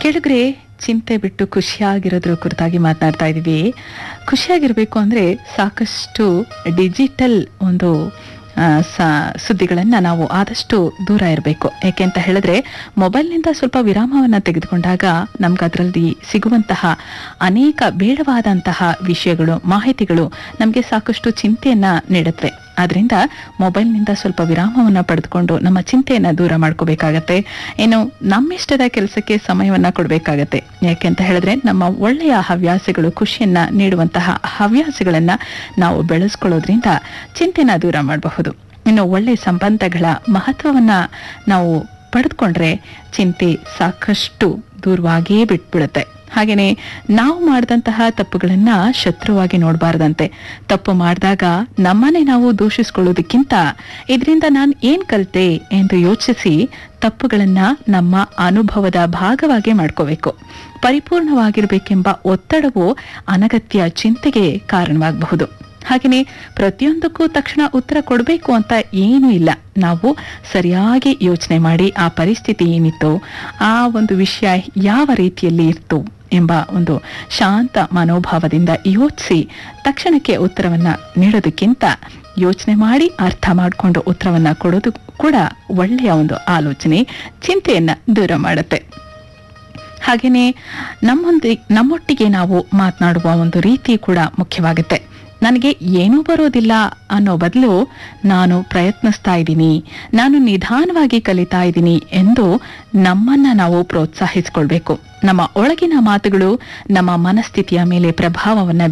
ಕೆಳಗ್ರೆ ಚಿಂತೆ ಬಿಟ್ಟು ಖುಷಿಯಾಗಿರೋದ್ರ ಕುರಿತಾಗಿ ಮಾತನಾಡ್ತಾ ಇದ್ದೀವಿ ಖುಷಿಯಾಗಿರ್ಬೇಕು ಅಂದ್ರೆ ಸಾಕಷ್ಟು ಡಿಜಿಟಲ್ ಒಂದು ಆ, ಸ- ಸುದ್ದಿಗಳನ್ನ ನಾವು ಆದಷ್ಟು ದೂರ ಇರಬೇಕು ಯಾಕೆ ಅಂತ ಹೇಳಿದ್ರೆ ಮೊಬೈಲ್ನಿಂದ ಸ್ವಲ್ಪ ವಿರಾಮವನ್ನ ತೆಗೆದುಕೊಂಡಾಗ ನಮ್ಗೆ ಅದರಲ್ಲಿ ಸಿಗುವಂತಹ ಅನೇಕ ಬೇಡವಾದಂತಹ ವಿಷಯಗಳು ಮಾಹಿತಿಗಳು ನಮಗೆ ಸಾಕಷ್ಟು ಚಿಂತೆಯನ್ನ ನೀಡುತ್ತವೆ ಆದ್ರಿಂದ ಮೊಬೈಲ್ನಿಂದ ಸ್ವಲ್ಪ ವಿರಾಮವನ್ನ ಪಡೆದುಕೊಂಡು ನಮ್ಮ ಚಿಂತೆಯನ್ನ ದೂರ ಮಾಡ್ಕೋಬೇಕಾಗತ್ತೆ ಇನ್ನು ನಮ್ಮಿಷ್ಟದ ಕೆಲಸಕ್ಕೆ ಸಮಯವನ್ನ ಕೊಡಬೇಕಾಗತ್ತೆ ಯಾಕೆ ಅಂತ ಹೇಳಿದ್ರೆ ನಮ್ಮ ಒಳ್ಳೆಯ ಹವ್ಯಾಸಗಳು ಖುಷಿಯನ್ನ ನೀಡುವಂತಹ ಹವ್ಯಾಸಗಳನ್ನ ನಾವು ಬೆಳೆಸ್ಕೊಳ್ಳೋದ್ರಿಂದ ಚಿಂತೆನ ದೂರ ಮಾಡಬಹುದು ಇನ್ನು ಒಳ್ಳೆ ಸಂಬಂಧಗಳ ಮಹತ್ವವನ್ನ ನಾವು ಪಡೆದುಕೊಂಡ್ರೆ ಚಿಂತೆ ಸಾಕಷ್ಟು ದೂರವಾಗಿಯೇ ಬಿಟ್ಬಿಡುತ್ತೆ ಹಾಗೇನೆ ನಾವು ಮಾಡಿದಂತಹ ತಪ್ಪುಗಳನ್ನ ಶತ್ರುವಾಗಿ ನೋಡಬಾರ್ದಂತೆ ತಪ್ಪು ಮಾಡಿದಾಗ ನಮ್ಮನ್ನೇ ನಾವು ದೂಷಿಸ್ಕೊಳ್ಳೋದಕ್ಕಿಂತ ಇದರಿಂದ ನಾನು ಏನ್ ಕಲಿತೆ ಎಂದು ಯೋಚಿಸಿ ತಪ್ಪುಗಳನ್ನ ನಮ್ಮ ಅನುಭವದ ಭಾಗವಾಗಿ ಮಾಡ್ಕೋಬೇಕು ಪರಿಪೂರ್ಣವಾಗಿರ್ಬೇಕೆಂಬ ಒತ್ತಡವು ಅನಗತ್ಯ ಚಿಂತೆಗೆ ಕಾರಣವಾಗಬಹುದು ಹಾಗೆಯೇ ಪ್ರತಿಯೊಂದಕ್ಕೂ ತಕ್ಷಣ ಉತ್ತರ ಕೊಡಬೇಕು ಅಂತ ಏನೂ ಇಲ್ಲ ನಾವು ಸರಿಯಾಗಿ ಯೋಚನೆ ಮಾಡಿ ಆ ಪರಿಸ್ಥಿತಿ ಏನಿತ್ತು ಆ ಒಂದು ವಿಷಯ ಯಾವ ರೀತಿಯಲ್ಲಿ ಇತ್ತು ಎಂಬ ಒಂದು ಶಾಂತ ಮನೋಭಾವದಿಂದ ಯೋಚಿಸಿ ತಕ್ಷಣಕ್ಕೆ ಉತ್ತರವನ್ನ ನೀಡೋದಕ್ಕಿಂತ ಯೋಚನೆ ಮಾಡಿ ಅರ್ಥ ಮಾಡಿಕೊಂಡು ಉತ್ತರವನ್ನ ಕೊಡೋದು ಕೂಡ ಒಳ್ಳೆಯ ಒಂದು ಆಲೋಚನೆ ಚಿಂತೆಯನ್ನ ದೂರ ಮಾಡುತ್ತೆ ಹಾಗೇನೆ ನಮ್ಮೊಂದಿ ನಮ್ಮೊಟ್ಟಿಗೆ ನಾವು ಮಾತನಾಡುವ ಒಂದು ರೀತಿ ಕೂಡ ಮುಖ್ಯವಾಗುತ್ತೆ ನನಗೆ ಏನೂ ಬರೋದಿಲ್ಲ ಅನ್ನೋ ಬದಲು ನಾನು ಪ್ರಯತ್ನಿಸ್ತಾ ಇದ್ದೀನಿ ನಾನು ನಿಧಾನವಾಗಿ ಕಲಿತಾ ಇದ್ದೀನಿ ಎಂದು ನಮ್ಮನ್ನ ನಾವು ಪ್ರೋತ್ಸಾಹಿಸಿಕೊಳ್ಬೇಕು ನಮ್ಮ ಒಳಗಿನ ಮಾತುಗಳು ನಮ್ಮ ಮನಸ್ಥಿತಿಯ ಮೇಲೆ ಪ್ರಭಾವವನ್ನ